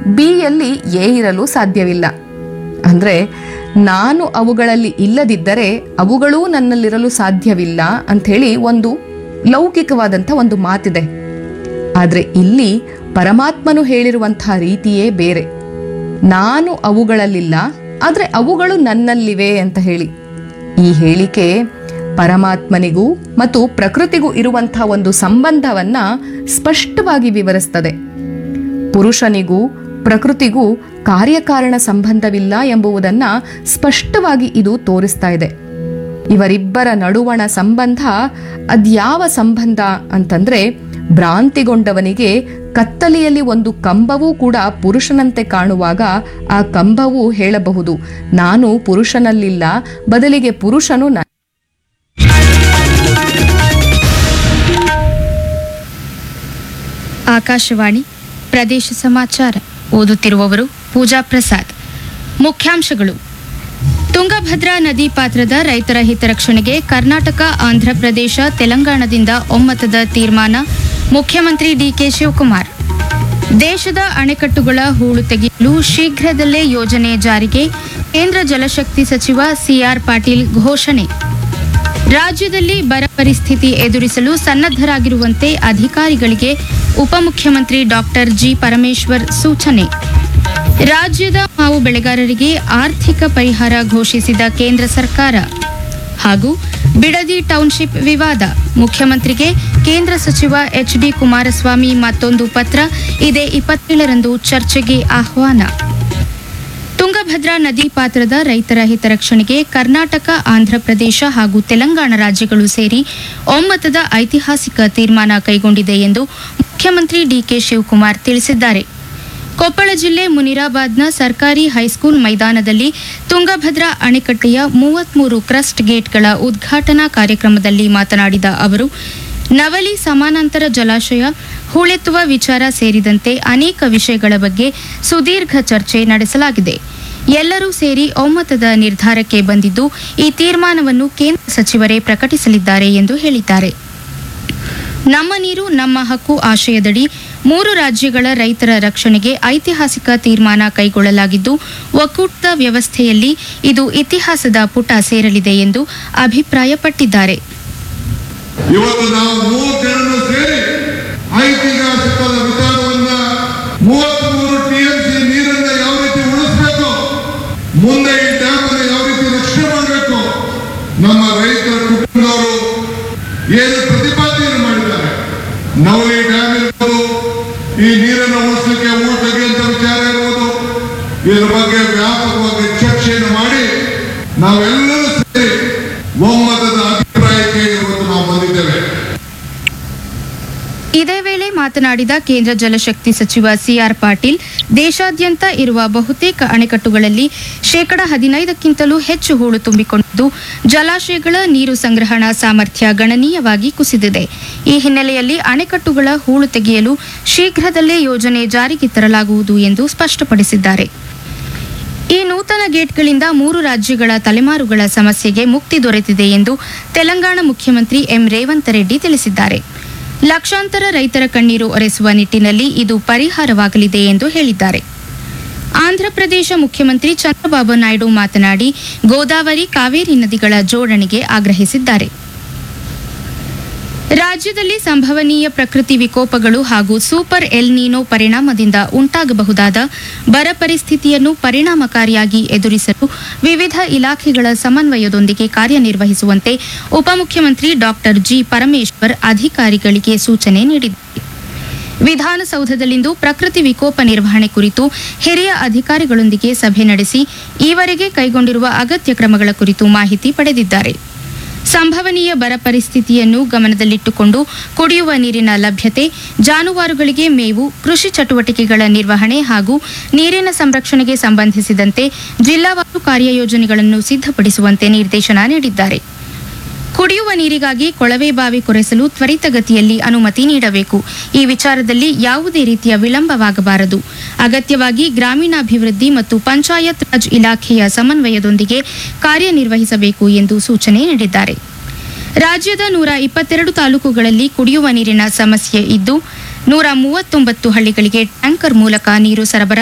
ಬಿಯಲ್ಲಿ A ಇರಲು ಸಾಧ್ಯವಿಲ್ಲ ಅಂದ್ರೆ ನಾನು ಅವುಗಳಲ್ಲಿ ಇಲ್ಲದಿದ್ದರೆ ಅವುಗಳೂ ನನ್ನಲ್ಲಿರಲು ಸಾಧ್ಯವಿಲ್ಲ ಅಂಥೇಳಿ ಒಂದು ಲೌಕಿಕವಾದಂಥ ಒಂದು ಮಾತಿದೆ ಆದ್ರೆ ಇಲ್ಲಿ ಪರಮಾತ್ಮನು ಹೇಳಿರುವಂಥ ರೀತಿಯೇ ಬೇರೆ ನಾನು ಅವುಗಳಲ್ಲಿಲ್ಲ ಆದ್ರೆ ಅವುಗಳು ನನ್ನಲ್ಲಿವೆ ಅಂತ ಹೇಳಿ ಈ ಹೇಳಿಕೆ ಪರಮಾತ್ಮನಿಗೂ ಮತ್ತು ಪ್ರಕೃತಿಗೂ ಇರುವಂಥ ಒಂದು ಸಂಬಂಧವನ್ನ ಸ್ಪಷ್ಟವಾಗಿ ವಿವರಿಸ್ತದೆ ಪುರುಷನಿಗೂ ಪ್ರಕೃತಿಗೂ ಕಾರ್ಯಕಾರಣ ಸಂಬಂಧವಿಲ್ಲ ಎಂಬುದನ್ನ ಸ್ಪಷ್ಟವಾಗಿ ಇದು ತೋರಿಸ್ತಾ ಇದೆ ಇವರಿಬ್ಬರ ನಡುವಣ ಸಂಬಂಧ ಅದ್ಯಾವ ಸಂಬಂಧ ಅಂತಂದ್ರೆ ಭ್ರಾಂತಿಗೊಂಡವನಿಗೆ ಕತ್ತಲೆಯಲ್ಲಿ ಒಂದು ಕಂಬವೂ ಕೂಡ ಪುರುಷನಂತೆ ಕಾಣುವಾಗ ಆ ಕಂಬವು ಹೇಳಬಹುದು ನಾನು ಪುರುಷನಲ್ಲಿಲ್ಲ ಬದಲಿಗೆ ಪುರುಷನು ನ- ಆಕಾಶವಾಣಿ ಪ್ರದೇಶ ಸಮಾಚಾರ ಓದುತ್ತಿರುವವರು ಪೂಜಾ ಪ್ರಸಾದ್ ಮುಖ್ಯಾಂಶಗಳು ತುಂಗಭದ್ರಾ ನದಿ ಪಾತ್ರದ ರೈತರ ಹಿತರಕ್ಷಣೆಗೆ ಕರ್ನಾಟಕ ಆಂಧ್ರಪ್ರದೇಶ ತೆಲಂಗಾಣದಿಂದ ಒಮ್ಮತದ ತೀರ್ಮಾನ ಮುಖ್ಯಮಂತ್ರಿ ಡಿಕೆ ಶಿವಕುಮಾರ್ ದೇಶದ ಅಣೆಕಟ್ಟುಗಳ ಹೂಳು ತೆಗೆಯಲು ಶೀಘ್ರದಲ್ಲೇ ಯೋಜನೆ ಜಾರಿಗೆ ಕೇಂದ್ರ ಜಲಶಕ್ತಿ ಸಚಿವ ಸಿಆರ್ ಪಾಟೀಲ್ ಘೋಷಣೆ ರಾಜ್ಯದಲ್ಲಿ ಬರ ಪರಿಸ್ಥಿತಿ ಎದುರಿಸಲು ಸನ್ನದ್ಧರಾಗಿರುವಂತೆ ಅಧಿಕಾರಿಗಳಿಗೆ ಉಪಮುಖ್ಯಮಂತ್ರಿ ಡಾಕ್ಟರ್ ಜಿ ಪರಮೇಶ್ವರ್ ಸೂಚನೆ ರಾಜ್ಯದ ಮಾವು ಬೆಳೆಗಾರರಿಗೆ ಆರ್ಥಿಕ ಪರಿಹಾರ ಘೋಷಿಸಿದ ಕೇಂದ್ರ ಸರ್ಕಾರ ಹಾಗೂ ಬಿಡದಿ ಟೌನ್ಶಿಪ್ ವಿವಾದ ಮುಖ್ಯಮಂತ್ರಿಗೆ ಕೇಂದ್ರ ಸಚಿವ ಎಚ್ ಡಿ ಕುಮಾರಸ್ವಾಮಿ ಮತ್ತೊಂದು ಪತ್ರ ಇದೇ ಇಪ್ಪತ್ತೇಳರಂದು ಚರ್ಚೆಗೆ ಆಹ್ವಾನ ತುಂಗಭದ್ರಾ ನದಿ ಪಾತ್ರದ ರೈತರ ಹಿತರಕ್ಷಣೆಗೆ ಕರ್ನಾಟಕ ಆಂಧ್ರಪ್ರದೇಶ ಹಾಗೂ ತೆಲಂಗಾಣ ರಾಜ್ಯಗಳು ಸೇರಿ ಒಮ್ಮತದ ಐತಿಹಾಸಿಕ ತೀರ್ಮಾನ ಕೈಗೊಂಡಿದೆ ಎಂದು ಮುಖ್ಯಮಂತ್ರಿ ಡಿಕೆ ಶಿವಕುಮಾರ್ ತಿಳಿಸಿದ್ದಾರೆ ಕೊಪ್ಪಳ ಜಿಲ್ಲೆ ಮುನಿರಾಬಾದ್ನ ಸರ್ಕಾರಿ ಹೈಸ್ಕೂಲ್ ಮೈದಾನದಲ್ಲಿ ತುಂಗಭದ್ರಾ ಅಣೆಕಟ್ಟೆಯ ಮೂವತ್ಮೂರು ಕ್ರಸ್ಟ್ ಗೇಟ್ಗಳ ಉದ್ಘಾಟನಾ ಕಾರ್ಯಕ್ರಮದಲ್ಲಿ ಮಾತನಾಡಿದ ಅವರು ನವಲಿ ಸಮಾನಾಂತರ ಜಲಾಶಯ ಹೂಳೆತ್ತುವ ವಿಚಾರ ಸೇರಿದಂತೆ ಅನೇಕ ವಿಷಯಗಳ ಬಗ್ಗೆ ಸುದೀರ್ಘ ಚರ್ಚೆ ನಡೆಸಲಾಗಿದೆ ಎಲ್ಲರೂ ಸೇರಿ ಒಮ್ಮತದ ನಿರ್ಧಾರಕ್ಕೆ ಬಂದಿದ್ದು ಈ ತೀರ್ಮಾನವನ್ನು ಕೇಂದ್ರ ಸಚಿವರೇ ಪ್ರಕಟಿಸಲಿದ್ದಾರೆ ಎಂದು ಹೇಳಿದ್ದಾರೆ ನಮ್ಮ ನೀರು ನಮ್ಮ ಹಕ್ಕು ಆಶಯದಡಿ ಮೂರು ರಾಜ್ಯಗಳ ರೈತರ ರಕ್ಷಣೆಗೆ ಐತಿಹಾಸಿಕ ತೀರ್ಮಾನ ಕೈಗೊಳ್ಳಲಾಗಿದ್ದು ಒಕ್ಕೂಟದ ವ್ಯವಸ್ಥೆಯಲ್ಲಿ ಇದು ಇತಿಹಾಸದ ಪುಟ ಸೇರಲಿದೆ ಎಂದು ಅಭಿಪ್ರಾಯಪಟ್ಟಿದ್ದಾರೆ ಇವತ್ತು ನಾವು ಮೂರು ಜನರು ಸೇರಿ ಐತಿಹಾಸಿಕದ ವಿಚಾರವನ್ನ ಮೂವತ್ಮೂರು ಟಿಎಂಸಿ ನೀರನ್ನ ಯಾವ ರೀತಿ ಉಳಿಸಬೇಕು ಮುಂದೆ ಈ ಡ್ಯಾಮ್ ಅನ್ನು ಯಾವ ರೀತಿ ರಕ್ಷಣೆ ಮಾಡಬೇಕು ನಮ್ಮ ರೈತರ ಕುಟುಂಬದವರು ಏನು ಪ್ರತಿಪಾದನೆಯನ್ನು ಮಾಡಿದ್ದಾರೆ ನವಲಿ ಡ್ಯಾಮ್ ಇರ್ಬೋದು ಈ ನೀರನ್ನು ಉಳಿಸಲಿಕ್ಕೆ ಊರು ತೆಗೆಯುವಂತ ವಿಚಾರ ಇರ್ಬೋದು ಇದ್ರ ಬಗ್ಗೆ ವ್ಯಾಪಕವಾಗಿ ಚರ್ಚೆಯನ್ನು ಮಾಡಿ ನಾವೆಲ್ಲರೂ ಸೇರಿ ಒಮ್ಮತದ ಅಭಿಪ್ರಾಯಕ್ಕೆ ಇವತ್ತು ನಾವು ಬಂದಿದ್ದೇವೆ ಇದೇ ವೇಳೆ ಮಾತನಾಡಿದ ಕೇಂದ್ರ ಜಲಶಕ್ತಿ ಸಚಿವ ಸಿಆರ್ ಪಾಟೀಲ್ ದೇಶಾದ್ಯಂತ ಇರುವ ಬಹುತೇಕ ಅಣೆಕಟ್ಟುಗಳಲ್ಲಿ ಶೇಕಡ ಹದಿನೈದಕ್ಕಿಂತಲೂ ಹೆಚ್ಚು ಹೂಳು ತುಂಬಿಕೊಂಡಿದ್ದು ಜಲಾಶಯಗಳ ನೀರು ಸಂಗ್ರಹಣಾ ಸಾಮರ್ಥ್ಯ ಗಣನೀಯವಾಗಿ ಕುಸಿದಿದೆ ಈ ಹಿನ್ನೆಲೆಯಲ್ಲಿ ಅಣೆಕಟ್ಟುಗಳ ಹೂಳು ತೆಗೆಯಲು ಶೀಘ್ರದಲ್ಲೇ ಯೋಜನೆ ಜಾರಿಗೆ ತರಲಾಗುವುದು ಎಂದು ಸ್ಪಷ್ಟಪಡಿಸಿದ್ದಾರೆ ಈ ನೂತನ ಗೇಟ್ಗಳಿಂದ ಮೂರು ರಾಜ್ಯಗಳ ತಲೆಮಾರುಗಳ ಸಮಸ್ಯೆಗೆ ಮುಕ್ತಿ ದೊರೆತಿದೆ ಎಂದು ತೆಲಂಗಾಣ ಮುಖ್ಯಮಂತ್ರಿ ಎಂ ರೇವಂತ್ ರೆಡ್ಡಿ ತಿಳಿಸಿದ್ದಾರೆ ಲಕ್ಷಾಂತರ ರೈತರ ಕಣ್ಣೀರು ಒರೆಸುವ ನಿಟ್ಟಿನಲ್ಲಿ ಇದು ಪರಿಹಾರವಾಗಲಿದೆ ಎಂದು ಹೇಳಿದ್ದಾರೆ ಆಂಧ್ರಪ್ರದೇಶ ಮುಖ್ಯಮಂತ್ರಿ ಚಂದ್ರಬಾಬು ನಾಯ್ಡು ಮಾತನಾಡಿ ಗೋದಾವರಿ ಕಾವೇರಿ ನದಿಗಳ ಜೋಡಣೆಗೆ ಆಗ್ರಹಿಸಿದ್ದಾರೆ ರಾಜ್ಯದಲ್ಲಿ ಸಂಭವನೀಯ ಪ್ರಕೃತಿ ವಿಕೋಪಗಳು ಹಾಗೂ ಸೂಪರ್ ಎಲ್ ನೀನೋ ಪರಿಣಾಮದಿಂದ ಉಂಟಾಗಬಹುದಾದ ಬರ ಪರಿಸ್ಥಿತಿಯನ್ನು ಪರಿಣಾಮಕಾರಿಯಾಗಿ ಎದುರಿಸಲು ವಿವಿಧ ಇಲಾಖೆಗಳ ಸಮನ್ವಯದೊಂದಿಗೆ ಕಾರ್ಯನಿರ್ವಹಿಸುವಂತೆ ಉಪಮುಖ್ಯಮಂತ್ರಿ ಡಾಕ್ಟರ್ ಜಿ ಪರಮೇಶ್ವರ್ ಅಧಿಕಾರಿಗಳಿಗೆ ಸೂಚನೆ ನೀಡಿದ್ದಾರೆ ವಿಧಾನಸೌಧದಲ್ಲಿಂದು ಪ್ರಕೃತಿ ವಿಕೋಪ ನಿರ್ವಹಣೆ ಕುರಿತು ಹಿರಿಯ ಅಧಿಕಾರಿಗಳೊಂದಿಗೆ ಸಭೆ ನಡೆಸಿ ಈವರೆಗೆ ಕೈಗೊಂಡಿರುವ ಅಗತ್ಯ ಕ್ರಮಗಳ ಕುರಿತು ಮಾಹಿತಿ ಪಡೆದಿದ್ದಾರೆ ಸಂಭವನೀಯ ಬರ ಪರಿಸ್ಥಿತಿಯನ್ನು ಗಮನದಲ್ಲಿಟ್ಟುಕೊಂಡು ಕುಡಿಯುವ ನೀರಿನ ಲಭ್ಯತೆ ಜಾನುವಾರುಗಳಿಗೆ ಮೇವು ಕೃಷಿ ಚಟುವಟಿಕೆಗಳ ನಿರ್ವಹಣೆ ಹಾಗೂ ನೀರಿನ ಸಂರಕ್ಷಣೆಗೆ ಸಂಬಂಧಿಸಿದಂತೆ ಜಿಲ್ಲಾವಾರು ಕಾರ್ಯಯೋಜನೆಗಳನ್ನು ಸಿದ್ಧಪಡಿಸುವಂತೆ ನಿರ್ದೇಶನ ನೀಡಿದ್ದಾರೆ ಕುಡಿಯುವ ನೀರಿಗಾಗಿ ಕೊಳವೆ ಬಾವಿ ಕೊರೆಸಲು ತ್ವರಿತಗತಿಯಲ್ಲಿ ಅನುಮತಿ ನೀಡಬೇಕು ಈ ವಿಚಾರದಲ್ಲಿ ಯಾವುದೇ ರೀತಿಯ ವಿಳಂಬವಾಗಬಾರದು ಅಗತ್ಯವಾಗಿ ಗ್ರಾಮೀಣಾಭಿವೃದ್ಧಿ ಮತ್ತು ಪಂಚಾಯತ್ ರಾಜ್ ಇಲಾಖೆಯ ಸಮನ್ವಯದೊಂದಿಗೆ ಕಾರ್ಯನಿರ್ವಹಿಸಬೇಕು ಎಂದು ಸೂಚನೆ ನೀಡಿದ್ದಾರೆ ರಾಜ್ಯದ ನೂರ ಇಪ್ಪತ್ತೆರಡು ತಾಲೂಕುಗಳಲ್ಲಿ ಕುಡಿಯುವ ನೀರಿನ ಸಮಸ್ಯೆ ಇದ್ದು ನೂರ ಮೂವತ್ತೊಂಬತ್ತು ಹಳ್ಳಿಗಳಿಗೆ ಟ್ಯಾಂಕರ್ ಮೂಲಕ ನೀರು ಸರಬರಾಜು